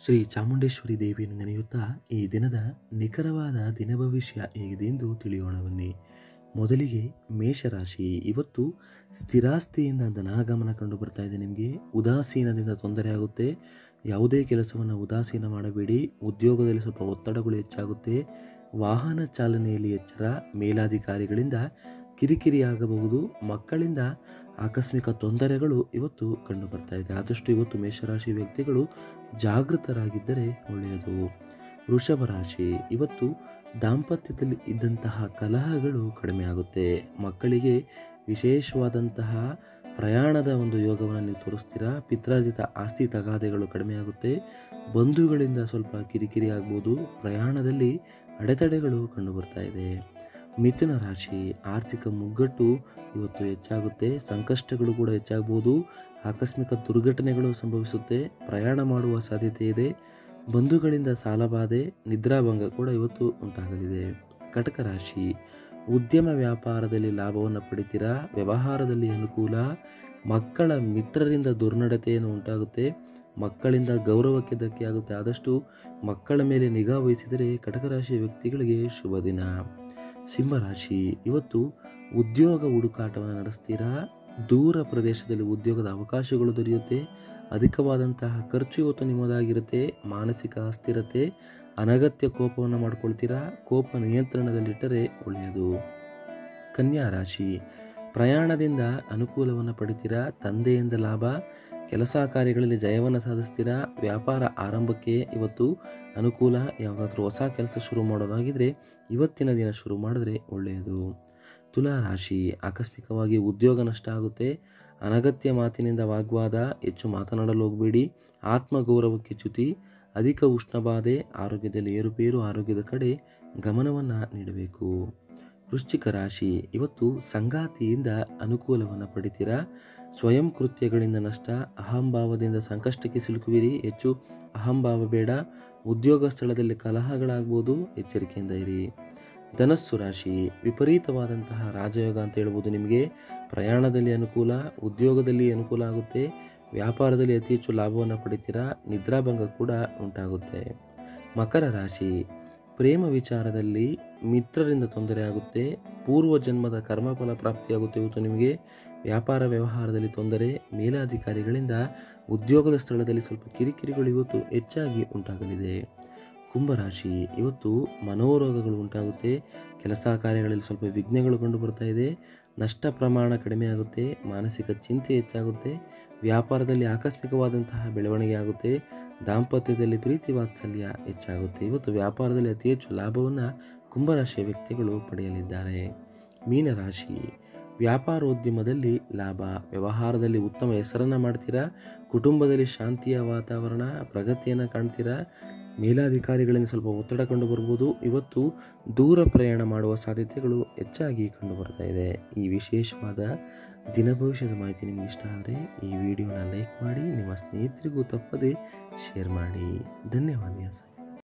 ಶ್ರೀ ಚಾಮುಂಡೇಶ್ವರಿ ದೇವಿಯನ್ನು ನೆನೆಯುತ್ತಾ ಈ ದಿನದ ನಿಖರವಾದ ದಿನ ಭವಿಷ್ಯ ಹೇಗಿದೆ ಎಂದು ತಿಳಿಯೋಣ ಬನ್ನಿ ಮೊದಲಿಗೆ ಮೇಷರಾಶಿ ಇವತ್ತು ಸ್ಥಿರಾಸ್ತಿಯಿಂದ ಧನಾಗಮನ ಕಂಡು ಬರ್ತಾ ಇದೆ ನಿಮಗೆ ಉದಾಸೀನದಿಂದ ತೊಂದರೆ ಆಗುತ್ತೆ ಯಾವುದೇ ಕೆಲಸವನ್ನು ಉದಾಸೀನ ಮಾಡಬೇಡಿ ಉದ್ಯೋಗದಲ್ಲಿ ಸ್ವಲ್ಪ ಒತ್ತಡಗಳು ಹೆಚ್ಚಾಗುತ್ತೆ ವಾಹನ ಚಾಲನೆಯಲ್ಲಿ ಎಚ್ಚರ ಮೇಲಾಧಿಕಾರಿಗಳಿಂದ ಕಿರಿಕಿರಿ ಆಗಬಹುದು ಮಕ್ಕಳಿಂದ ಆಕಸ್ಮಿಕ ತೊಂದರೆಗಳು ಇವತ್ತು ಕಂಡು ಬರ್ತಾ ಇದೆ ಆದಷ್ಟು ಇವತ್ತು ಮೇಷರಾಶಿ ವ್ಯಕ್ತಿಗಳು ಜಾಗೃತರಾಗಿದ್ದರೆ ಒಳ್ಳೆಯದು ವೃಷಭ ರಾಶಿ ಇವತ್ತು ದಾಂಪತ್ಯದಲ್ಲಿ ಇದ್ದಂತಹ ಕಲಹಗಳು ಕಡಿಮೆ ಆಗುತ್ತೆ ಮಕ್ಕಳಿಗೆ ವಿಶೇಷವಾದಂತಹ ಪ್ರಯಾಣದ ಒಂದು ಯೋಗವನ್ನು ನೀವು ತೋರಿಸ್ತೀರಾ ಪಿತ್ರಾರ್ಜಿತ ಆಸ್ತಿ ತಗಾದೆಗಳು ಕಡಿಮೆ ಆಗುತ್ತೆ ಬಂಧುಗಳಿಂದ ಸ್ವಲ್ಪ ಕಿರಿಕಿರಿ ಆಗ್ಬೋದು ಪ್ರಯಾಣದಲ್ಲಿ ಅಡೆತಡೆಗಳು ಕಂಡು ಬರ್ತಾ ಇದೆ ಮಿಥುನ ರಾಶಿ ಆರ್ಥಿಕ ಮುಗ್ಗಟ್ಟು ಇವತ್ತು ಹೆಚ್ಚಾಗುತ್ತೆ ಸಂಕಷ್ಟಗಳು ಕೂಡ ಹೆಚ್ಚಾಗ್ಬೋದು ಆಕಸ್ಮಿಕ ದುರ್ಘಟನೆಗಳು ಸಂಭವಿಸುತ್ತೆ ಪ್ರಯಾಣ ಮಾಡುವ ಸಾಧ್ಯತೆ ಇದೆ ಬಂಧುಗಳಿಂದ ಸಾಲಬಾಧೆ ನಿದ್ರಾಭಂಗ ಕೂಡ ಇವತ್ತು ಉಂಟಾಗಲಿದೆ ಕಟಕ ರಾಶಿ ಉದ್ಯಮ ವ್ಯಾಪಾರದಲ್ಲಿ ಲಾಭವನ್ನು ಪಡಿತೀರಾ ವ್ಯವಹಾರದಲ್ಲಿ ಅನುಕೂಲ ಮಕ್ಕಳ ಮಿತ್ರರಿಂದ ದುರ್ನಡತೆಯನ್ನು ಉಂಟಾಗುತ್ತೆ ಮಕ್ಕಳಿಂದ ಗೌರವಕ್ಕೆ ಧಕ್ಕೆ ಆಗುತ್ತೆ ಆದಷ್ಟು ಮಕ್ಕಳ ಮೇಲೆ ನಿಗಾ ವಹಿಸಿದರೆ ಕಟಕ ರಾಶಿಯ ವ್ಯಕ್ತಿಗಳಿಗೆ ಶುಭ ದಿನ ಸಿಂಹರಾಶಿ ಇವತ್ತು ಉದ್ಯೋಗ ಹುಡುಕಾಟವನ್ನು ನಡೆಸ್ತೀರಾ ದೂರ ಪ್ರದೇಶದಲ್ಲಿ ಉದ್ಯೋಗದ ಅವಕಾಶಗಳು ದೊರೆಯುತ್ತೆ ಅಧಿಕವಾದಂತಹ ಖರ್ಚು ಇವತ್ತು ನಿಮ್ಮದಾಗಿರುತ್ತೆ ಮಾನಸಿಕ ಅಸ್ಥಿರತೆ ಅನಗತ್ಯ ಕೋಪವನ್ನು ಮಾಡ್ಕೊಳ್ತೀರಾ ಕೋಪ ನಿಯಂತ್ರಣದಲ್ಲಿಟ್ಟರೆ ಒಳ್ಳೆಯದು ಕನ್ಯಾ ರಾಶಿ ಪ್ರಯಾಣದಿಂದ ಅನುಕೂಲವನ್ನು ಪಡಿತೀರಾ ತಂದೆಯಿಂದ ಲಾಭ ಕೆಲಸ ಕಾರ್ಯಗಳಲ್ಲಿ ಜಯವನ್ನು ಸಾಧಿಸ್ತೀರಾ ವ್ಯಾಪಾರ ಆರಂಭಕ್ಕೆ ಇವತ್ತು ಅನುಕೂಲ ಯಾವುದಾದ್ರೂ ಹೊಸ ಕೆಲಸ ಶುರು ಮಾಡೋದಾಗಿದ್ದರೆ ಇವತ್ತಿನ ದಿನ ಶುರು ಮಾಡಿದ್ರೆ ಒಳ್ಳೆಯದು ತುಲಾ ರಾಶಿ ಆಕಸ್ಮಿಕವಾಗಿ ಉದ್ಯೋಗ ನಷ್ಟ ಆಗುತ್ತೆ ಅನಗತ್ಯ ಮಾತಿನಿಂದ ವಾಗ್ವಾದ ಹೆಚ್ಚು ಮಾತನಾಡಲು ಹೋಗಬೇಡಿ ಆತ್ಮಗೌರವಕ್ಕೆ ಚ್ಯುತಿ ಅಧಿಕ ಉಷ್ಣಬಾಧೆ ಆರೋಗ್ಯದಲ್ಲಿ ಏರುಪೇರು ಆರೋಗ್ಯದ ಕಡೆ ಗಮನವನ್ನು ನೀಡಬೇಕು ವೃಶ್ಚಿಕ ರಾಶಿ ಇವತ್ತು ಸಂಗಾತಿಯಿಂದ ಅನುಕೂಲವನ್ನು ಪಡಿತೀರಾ ಸ್ವಯಂ ಕೃತ್ಯಗಳಿಂದ ನಷ್ಟ ಅಹಂಭಾವದಿಂದ ಸಂಕಷ್ಟಕ್ಕೆ ಸಿಲುಕುವಿರಿ ಹೆಚ್ಚು ಅಹಂಭಾವ ಬೇಡ ಉದ್ಯೋಗ ಸ್ಥಳದಲ್ಲಿ ಕಲಹಗಳಾಗ್ಬೋದು ಎಚ್ಚರಿಕೆಯಿಂದ ಇರಿ ಧನಸ್ಸು ರಾಶಿ ವಿಪರೀತವಾದಂತಹ ರಾಜಯೋಗ ಅಂತ ಹೇಳ್ಬೋದು ನಿಮಗೆ ಪ್ರಯಾಣದಲ್ಲಿ ಅನುಕೂಲ ಉದ್ಯೋಗದಲ್ಲಿ ಅನುಕೂಲ ಆಗುತ್ತೆ ವ್ಯಾಪಾರದಲ್ಲಿ ಅತಿ ಹೆಚ್ಚು ಲಾಭವನ್ನು ಪಡಿತೀರಾ ನಿದ್ರಾಭಂಗ ಕೂಡ ಉಂಟಾಗುತ್ತೆ ಮಕರ ರಾಶಿ ಪ್ರೇಮ ವಿಚಾರದಲ್ಲಿ ಮಿತ್ರರಿಂದ ತೊಂದರೆ ಆಗುತ್ತೆ ಪೂರ್ವ ಜನ್ಮದ ಕರ್ಮಫಲ ಪ್ರಾಪ್ತಿಯಾಗುತ್ತೆ ಇವತ್ತು ನಿಮಗೆ ವ್ಯಾಪಾರ ವ್ಯವಹಾರದಲ್ಲಿ ತೊಂದರೆ ಮೇಲಾಧಿಕಾರಿಗಳಿಂದ ಉದ್ಯೋಗದ ಸ್ಥಳದಲ್ಲಿ ಸ್ವಲ್ಪ ಕಿರಿಕಿರಿಗಳು ಇವತ್ತು ಹೆಚ್ಚಾಗಿ ಉಂಟಾಗಲಿದೆ ಕುಂಭರಾಶಿ ಇವತ್ತು ಮನೋರೋಗಗಳು ಉಂಟಾಗುತ್ತೆ ಕೆಲಸ ಕಾರ್ಯಗಳಲ್ಲಿ ಸ್ವಲ್ಪ ವಿಘ್ನಗಳು ಕಂಡು ಬರ್ತಾ ಇದೆ ನಷ್ಟ ಪ್ರಮಾಣ ಕಡಿಮೆ ಆಗುತ್ತೆ ಮಾನಸಿಕ ಚಿಂತೆ ಹೆಚ್ಚಾಗುತ್ತೆ ವ್ಯಾಪಾರದಲ್ಲಿ ಆಕಸ್ಮಿಕವಾದಂತಹ ಬೆಳವಣಿಗೆ ಆಗುತ್ತೆ ದಾಂಪತ್ಯದಲ್ಲಿ ಪ್ರೀತಿ ವಾತ್ಸಲ್ಯ ಹೆಚ್ಚಾಗುತ್ತೆ ಇವತ್ತು ವ್ಯಾಪಾರದಲ್ಲಿ ಅತಿ ಹೆಚ್ಚು ಲಾಭವನ್ನು ಕುಂಭರಾಶಿಯ ವ್ಯಕ್ತಿಗಳು ಪಡೆಯಲಿದ್ದಾರೆ ಮೀನರಾಶಿ ವ್ಯಾಪಾರೋದ್ಯಮದಲ್ಲಿ ಲಾಭ ವ್ಯವಹಾರದಲ್ಲಿ ಉತ್ತಮ ಹೆಸರನ್ನು ಮಾಡ್ತೀರಾ ಕುಟುಂಬದಲ್ಲಿ ಶಾಂತಿಯ ವಾತಾವರಣ ಪ್ರಗತಿಯನ್ನು ಕಾಣ್ತೀರಾ ಮೇಲಾಧಿಕಾರಿಗಳಿಂದ ಸ್ವಲ್ಪ ಒತ್ತಡ ಕಂಡು ಬರ್ಬೋದು ಇವತ್ತು ದೂರ ಪ್ರಯಾಣ ಮಾಡುವ ಸಾಧ್ಯತೆಗಳು ಹೆಚ್ಚಾಗಿ ಕಂಡು ಬರ್ತಾ ಇದೆ ಈ ವಿಶೇಷವಾದ ದಿನ ಭವಿಷ್ಯದ ಮಾಹಿತಿ ನಿಮ್ಗೆ ಇಷ್ಟ ಆದರೆ ಈ ವಿಡಿಯೋನ ಲೈಕ್ ಮಾಡಿ ನಿಮ್ಮ ಸ್ನೇಹಿತರಿಗೂ ತಪ್ಪದೆ ಶೇರ್ ಮಾಡಿ ಧನ್ಯವಾದ